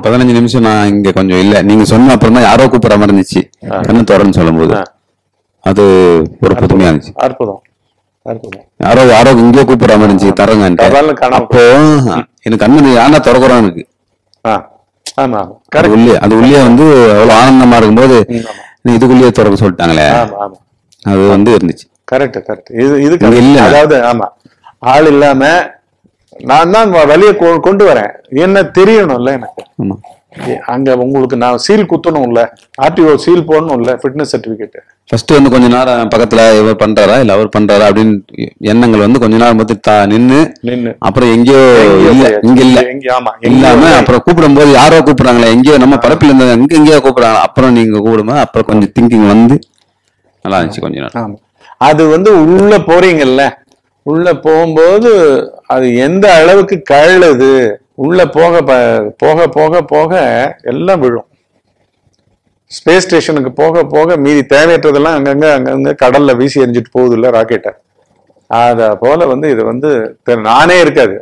பதினஞ்சு நிமிஷம் நான் இங்க கொஞ்சம் இல்ல நீங்க சொன்ன அப்புறம் தான் யாரோ கூப்பிடுற மாதிரி இருந்துச்சு கண்ணு திறன்னு சொல்லும் போது ஆ. அது ஒரு புதுமையா இருந்துச்சு அற்புதம் அற்புதம் யாரோ யாரோ இங்கேயோ கூப்பிடுற மாதிரி இருந்துச்சு தரங்கன்ட்டு அதெல்லாம் காணாம அப்போ எனக்கு கண்ணு யாரா திறக்கிறோம் எனக்கு ஆ ஆமா ஆமா அது கரெக்ட் உள்ளே அது உள்ளே வந்து அவ்வளவு ஆனந்தமா இருக்கும்போது நீ இதுக்குள்ளேயே திறக்க சொல்லிட்டாங்களே ஆமா ஆமா அது வந்து இருந்துச்சு கரெக்ட் கரெக்ட் இது இது இங்க correct. இல்ல. அதாவது ஆமா ஆள் இல்லாம நான் தான் வ- வழிய கொ- கொண்டு வரேன் என்ன தெரியணும்ல எனக்கு ஆமா ஏ, அங்க உங்களுக்கு நான் சீல் குத்தணும்ல ஆர்டிஓ சீல் போடணும்ல ஃபிட்னஸ் சர்டிபிகேட் ஃபர்ஸ்ட் வந்து கொஞ்ச நேரம் பக்கத்துல இவர் பண்றாரா இல்ல அவர் பண்றாரா அப்படின்னு எண்ணங்கள் வந்து கொஞ்ச நேரம் பார்த்து தா நின்னு நின்னு அப்புறம் எங்கேயோ எங்கேயோ இல்ல போயாச்சு. இங்க இல்ல எங்க ஆமா இல்லாம எங்கேயோ அப்புறம் கூப்பிடும் போது யாரோ கூப்பிடுறாங்களே எங்கேயோ நம்ம பரப்பில் இருந்தாங்க இங்க எங்கேயோ கூப்பிடுறாங்க அப்புறம் நீங்க கூப்பிடும்போது அப்புறம் கொஞ்சம் திங்கிங் வந்து நல்லா இருந்துச்சு கொஞ்ச நேரம் ஆமா அது வந்து உள்ள போறீங்கல்ல உள்ள போகும்போது அது எந்த அளவுக்கு கழுது உள்ள போக ப- போக போக போக எல்லாம் விழும் ஸ்பேஸ் ஸ்டேஷனுக்கு போக போக மீதி தேவையற்றதெல்லாம் அங்கங்க அங்கங்க கடல்ல வீசி எரிஞ்சிட்டு போகுது இல்ல ராக்கெட்டை அத போல வந்து இது வந்து தெ- நானே இருக்காது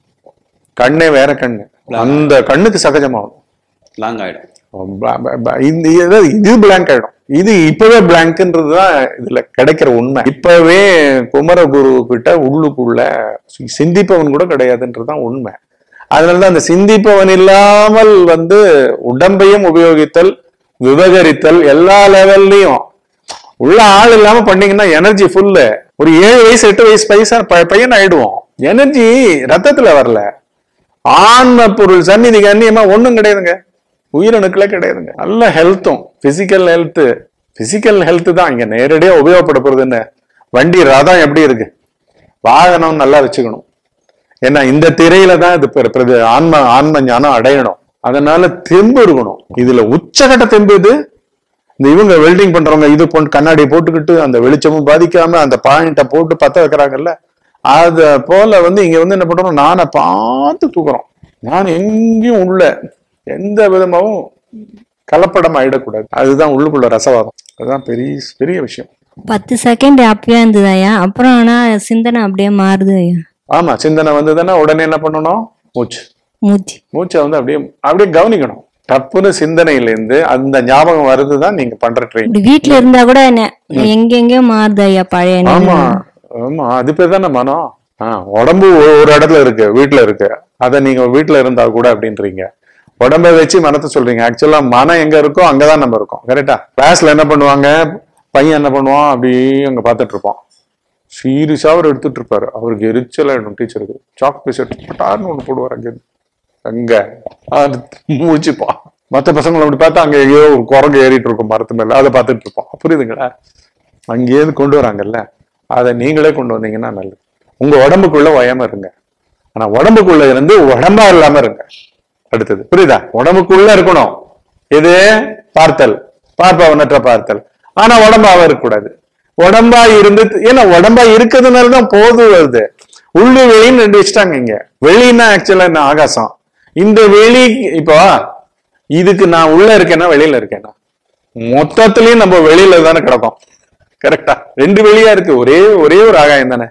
கண்ணே வேற கண்ணு அந்த கண்ணுக்கு சகஜமாகும் லாங் ஆயிடும் ப- ப- ப- இந்த இது இது blank ஆயிடும் இது இப்பவே பிளாங்க்ன்றது தான் இதுல கிடைக்கிற உண்மை இப்பவே குமரகுரு கிட்ட உள்ளுக்குள்ள சி- சிந்திப்பவன் கூட கிடையாதுன்றது தான் உண்மை அதனாலதான் அந்த சிந்திப்பவன் இல்லாமல் வந்து உடம்பையும் உபயோகித்தல் விவகரித்தல் எல்லா லெவல்லையும் உள்ள ஆள் இல்லாம பண்ணீங்கன்னா எனர்ஜி ஃபுல்லு ஒரு ஏழு வயசு எட்டு வயசு பைசா ப- பையன் ஆயிடுவோம் எனர்ஜி ரத்தத்துல வரல ஆன்ம பொருள் சந்நிதி கண்ணியமா ஒண்ணும் கிடையாதுங்க உயிரணுக்களே கிடையாதுங்க நல்ல ஹெல்த்தும் பிசிக்கல் ஹெல்த் பிசிக்கல் ஹெல்த் தான் இங்க நேரடியா உபயோகப்பட போறது என்ன வண்டி ரதம் எப்படி இருக்கு வாகனம் நல்லா வச்சுக்கணும் ஏன்னா இந்த திரையில தான் இது பிற- பிற- ஆன்ம ஆன்ம ஞானம் அடையணும் அதனால தெம்பு இருக்கணும் இதுல உச்சகட்ட தெம்பு இது இந்த இவங்க வெல்டிங் பண்றவங்க இது போட்டு கண்ணாடி போட்டுக்கிட்டு அந்த வெளிச்சமும் பாதிக்காம அந்த பாயிண்ட போட்டு பத்த வைக்கிறாங்கல்ல அத போல வந்து இங்க வந்து என்ன பண்றோம் நானை பார்த்து தூக்குறோம் நான் எங்கேயும் உள்ள எந்த விதமாவும் கலப்படம் ஆயிடக்கூடாது அதுதான் உள்ளுக்குள்ள ரசவாதம் அதுதான் பெரிய பெரிய விஷயம் பத்து செகண்ட் ஹாப்பியா இருந்தது ஐயா அப்புறம் ஆனா சிந்தனை அப்படியே மாறுது ஐயா ஆமா சிந்தனை வந்ததுன்னா உடனே என்ன பண்ணணும் மூச்சு மூச்சு மூச்சை வந்து அப்படியே அப்படியே கவனிக்கணும் தப்புன்னு சிந்தனையில இருந்து அந்த ஞாபகம் வருதுதான் நீங்க பண்ற ட்ரெயின் இப்படி வீட்ல இருந்தா கூட என்ன எங்கெங்கயோ மாறுது ஐயா பழைய ஆமா நினைவு. ஆமா அது பேர் தானே மனம் ஆஹ் உடம்பு ஒ- ஒரு இடத்துல இருக்கு வீட்டுல இருக்கு அத நீங்க வீட்டுல இருந்தா கூட அப்படின்றீங்க உடம்ப வச்சு மனத்தை சொல்றீங்க ஆக்சுவலா மனம் எங்க இருக்கோ அங்கதான் நம்ம இருக்கோம் கரெக்டா கிளாஸ்ல என்ன பண்ணுவாங்க பையன் என்ன பண்ணுவான் அப்படியே அங்க பார்த்துட்டு இருப்பான் சீரியஸா அவர் எடுத்துட்டு இருப்பாரு அவருக்கு எரிச்சல் ஆயிடும் டீச்சருக்கு சாக் பீஸ் எடுத்து பட்டார்னு ஒண்ணு போடுவார் அங்க இருந்து. அங்க அது முடிச்சுப்பான் மத்த பசங்களை அப்படி பார்த்தா அங்க எங்கேயோ ஒரு குரங்கு ஏறிட்டு இருக்கும் மரத்து மேல அதை பார்த்துட்டு இருப்போம் புரியுதுங்களா அங்கேயிருந்து கொண்டு வராங்கல்ல அதை நீங்களே கொண்டு வந்தீங்கன்னா நல்லது உங்க உடம்புக்குள்ள ஒயாம இருங்க ஆனா உடம்புக்குள்ள இருந்து உடம்பா இல்லாம இருங்க அடுத்தது புரியுதா உடம்புக்குள்ள இருக்கணும் எது பார்த்தல் பார்ப்பவனற்ற பார்த்தல் ஆனா உடம்பாவ இருக்கக்கூடாது உடம்பா இருந்து ஏன்னா உடம்பா இருக்கிறதுனால தான் போது வருது உள்ளு வெளின்னு ரெண்டு வச்சுட்டாங்க இங்க வெளின்னா ஆக்சுவலா என்ன ஆகாசம் இந்த வெளி இப்போ இதுக்கு நான் உள்ள இருக்கேன்னா வெளியில இருக்கேன்னா மொத்தத்திலயும் நம்ம வெளியில தானே கிடக்கும் கரெக்டா ரெண்டு வெளியா இருக்கு ஒரே ஒரே ஒரு ஆகாயம் தானே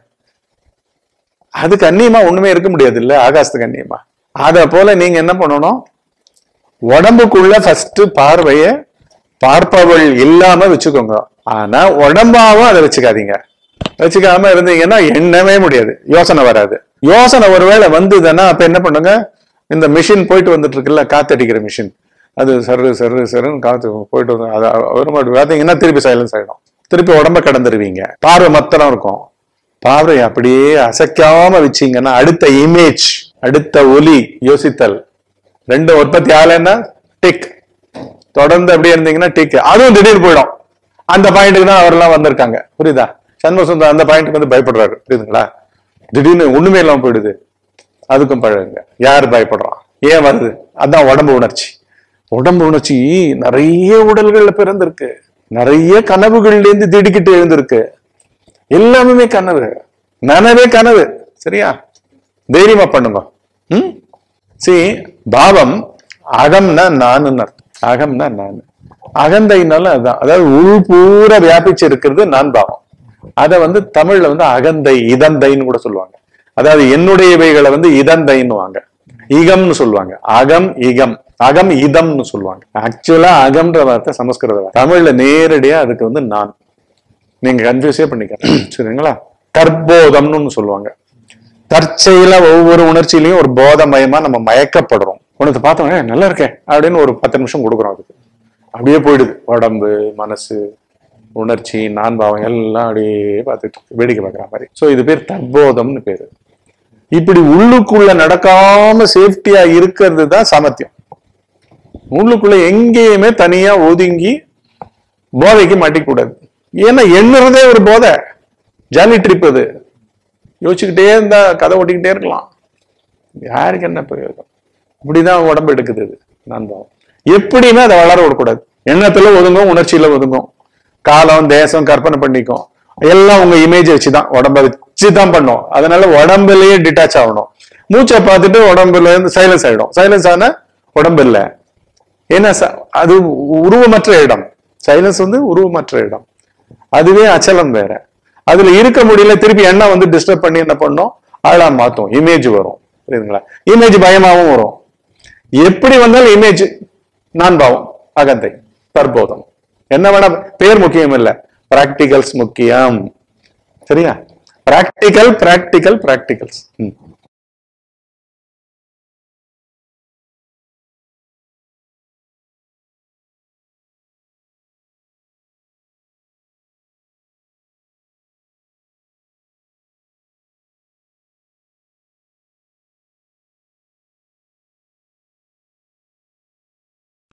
அதுக்கு அந்நியமா ஒண்ணுமே இருக்க முடியாது இல்ல ஆகாசத்துக்கு அந்நியமா அத போல நீங்க என்ன பண்ணணும் உடம்புக்குள்ள ஃபர்ஸ்ட் பார்வைய பார்ப்பவள் இல்லாம வச்சுக்கோங்க ஆனா உடம்பாவும் அதை வச்சுக்காதீங்க வச்சுக்காம இருந்தீங்கன்னா எண்ணவே முடியாது யோசனை வராது யோசனை ஒருவேளை வந்ததுன்னா அப்ப என்ன பண்ணுங்க இந்த மிஷின் போயிட்டு வந்துட்டு இருக்குல்ல காத்தடிக்கிற மிஷின் அது சரு சரு சருன்னு காத்து போயிட்டு வந்து அது வரும்போது பார்த்தீங்கன்னா திருப்பி சைலன்ஸ் ஆயிடும் திருப்பி உடம்ப கடந்துருவீங்க பார்வை மத்தனம் இருக்கும் பார்வை அப்படியே அசைக்காம வச்சீங்கன்னா அடுத்த இமேஜ் அடுத்த ஒலி யோசித்தல் ரெண்டு உற்பத்தி ஆகலைன்னா டிக் தொடர்ந்து அப்படியே இருந்தீங்கன்னா டிக் அதுவும் திடீர்னு போயிடும் அந்த பாயிண்ட்டுக்கு தான் அவரெல்லாம் வந்திருக்காங்க புரியுதா சண்முக சுந்தரம் அந்த பாயிண்ட்டுக்கு வந்து பயப்படுறாரு புரியுதுங்களா திடீர்னு ஒண்ணுமே இல்லாம போயிடுது அதுக்கும் பழகுங்க யார் பயப்படுறான் ஏன் வருது அதான் உடம்பு உணர்ச்சி உடம்பு உணர்ச்சி நிறைய உடல்கள்ல பிறந்திருக்கு நிறைய கனவுகள்ல இருந்து திடுக்கிட்டு எழுந்திருக்கு எல்லாமே கனவு நனவே கனவு சரியா தைரியமா பண்ணுங்க ம் சி பாவம் அகம்னா நானுன்னு அர்த்தம் அகம்னா நான் அகந்தைனால அதான் அதாவது உள் பூரா வியாபிச்சு இருக்கிறது நான் பாவம் அத வந்து தமிழ்ல வந்து அகந்தை இதந்தைன்னு கூட சொல்லுவாங்க அதாவது என்னுடையவைகளை வந்து இதந்தைன்னுவாங்க ஈகம்னு சொல்லுவாங்க அகம் ஈகம் அகம் இதம்னு சொல்லுவாங்க ஆக்சுவலா அகம்ன்ற வார்த்தை சமஸ்கிருத வார்த்தை தமிழ்ல நேரடியா அதுக்கு வந்து நான் நீங்க கன்ஃபியூஸே பண்ணிக்க சரிங்களா தற்போதம்னு ஒண்ணு சொல்லுவாங்க தற்செயல ஒவ்வொரு உணர்ச்சியிலையும் ஒரு போதமயமா நம்ம மயக்கப்படுறோம் உனக்கு பார்த்தோம் "ஏய், நல்லா இருக்கே அப்படின்னு ஒரு பத்து நிமிஷம் கொடுக்குறோம் அதுக்கு அப்படியே போயிடுது உடம்பு மனசு உணர்ச்சி நான் பாவம் எல்லாம் அப்படியே பார்த்துட்டு வேடிக்கை பார்க்குற மாதிரி ஸோ இது பேர் தற்போதம்னு பேரு இப்படி உள்ளுக்குள்ள நடக்காம சேஃப்டியா இருக்கிறது தான் சாமர்த்தியம் உள்ளுக்குள்ள எங்கேயுமே தனியா ஒதுங்கி போதைக்கு மாட்டிக்கூடாது ஏன்னா எண்ணுறதே ஒரு போதை ஜாலி ட்ரிப் அது யோசிச்சுக்கிட்டே இருந்தா கதை ஓட்டிக்கிட்டே இருக்கலாம் யாருக்கு என்ன பிரயோஜனம் இப்படிதான் உடம்பு எடுக்குது இது நான் பாவம் எப்படியுமே அதை வளர விடக்கூடாது எண்ணத்துல ஒதுங்கும் உணர்ச்சியில ஒதுங்கும் காலம் தேசம் கற்பனை பண்ணிக்கும் எல்லாம் உங்க இமேஜ் வச்சுதான் உடம்ப வச்சு தான் பண்ணும் அதனால உடம்புலயே டிட்டாச் ஆகணும் மூச்சை பார்த்துட்டு உடம்புல இருந்து சைலன்ஸ் ஆயிடும் சைலன்ஸ் ஆனா உடம்பு இல்லை ஏன்னா ச- அது உருவமற்ற இடம் சைலன்ஸ் வந்து உருவமற்ற இடம் அதுவே அச்சலம் வேற அதுல இருக்க முடியல திருப்பி எண்ணெய் வந்து டிஸ்டர்ப் பண்ணி என்ன பண்ணோம் ஆளா மாத்தும் இமேஜ் வரும் புரியுதுங்களா இமேஜ் பயமாவும் வரும் எப்படி வந்தாலும் இமேஜ் நான் பாவம் அகந்தை தற்போதம் என்ன வேணா பேர் முக்கியம் இல்ல பிராக்டிகல்ஸ் முக்கியம் சரியா பிராக்டிக்கல் பிராக்டிக்கல் பிராக்டிகல்ஸ்